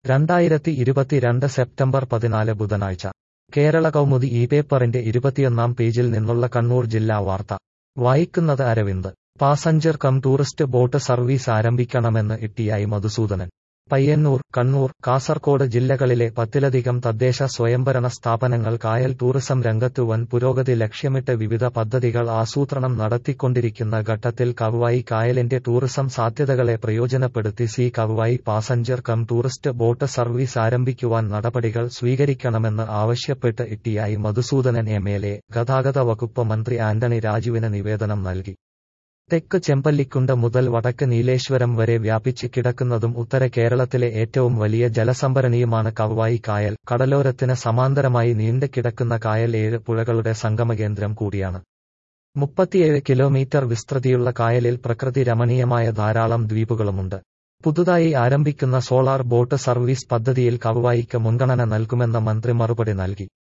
രണ്ടായിരത്തി ഇരുപത്തിരണ്ട് സെപ്റ്റംബർ പതിനാല് ബുധനാഴ്ച കേരള കൗമുദി ഈ പേപ്പറിന്റെ ഇരുപത്തിയൊന്നാം പേജിൽ നിന്നുള്ള കണ്ണൂർ ജില്ലാ വാർത്ത വായിക്കുന്നത് Aravind passenger cum tourist boat service ആരംഭിക്കണമെന്ന് ഇട്ടിയായി മധുസൂദനൻ പയ്യന്നൂർ കണ്ണൂർ കാസർകോട് ജില്ലകളിലെ പത്തിലധികം തദ്ദേശ സ്വയംഭരണ സ്ഥാപനങ്ങൾ കായൽ ടൂറിസം രംഗത്ത് വൻ പുരോഗതി ലക്ഷ്യമിട്ട് വിവിധ പദ്ധതികൾ ആസൂത്രണം നടത്തിക്കൊണ്ടിരിക്കുന്ന ഘട്ടത്തിൽ കവ്വായി കായലിന്റെ ടൂറിസം സാധ്യതകളെ പ്രയോജനപ്പെടുത്തി C Kavvayi passenger cum tourist boat service ആരംഭിക്കുവാൻ നടപടികൾ സ്വീകരിക്കണമെന്ന് ആവശ്യപ്പെട്ട് T I Madhusoodanan M L A ഗതാഗത വകുപ്പ് മന്ത്രി ആന്റണി രാജുവിന് നിവേദനം നൽകി തെക്ക് ചെമ്പല്ലിക്കുണ്ട് മുതൽ വടക്ക് നീലേശ്വരം വരെ വ്യാപിച്ച് കിടക്കുന്നതും ഉത്തര കേരളത്തിലെ ഏറ്റവും വലിയ ജലസംഭരണിയുമാണ് കവ്വായി കായൽ കടലോരത്തിന് സമാന്തരമായി നീണ്ട് കിടക്കുന്ന കായൽ ഏഴ് പുഴകളുടെ സംഗമകേന്ദ്രം കൂടിയാണ് മുപ്പത്തിയേഴ് കിലോമീറ്റർ വിസ്തൃതിയുള്ള കായലിൽ പ്രകൃതി രമണീയമായ ധാരാളം ദ്വീപുകളുമുണ്ട് പുതുതായി ആരംഭിക്കുന്ന സോളാർ ബോട്ട് സർവീസ് പദ്ധതിയിൽ കവ്വായിക്ക് മുൻഗണന നൽകുമെന്ന് മന്ത്രി മറുപടി നൽകി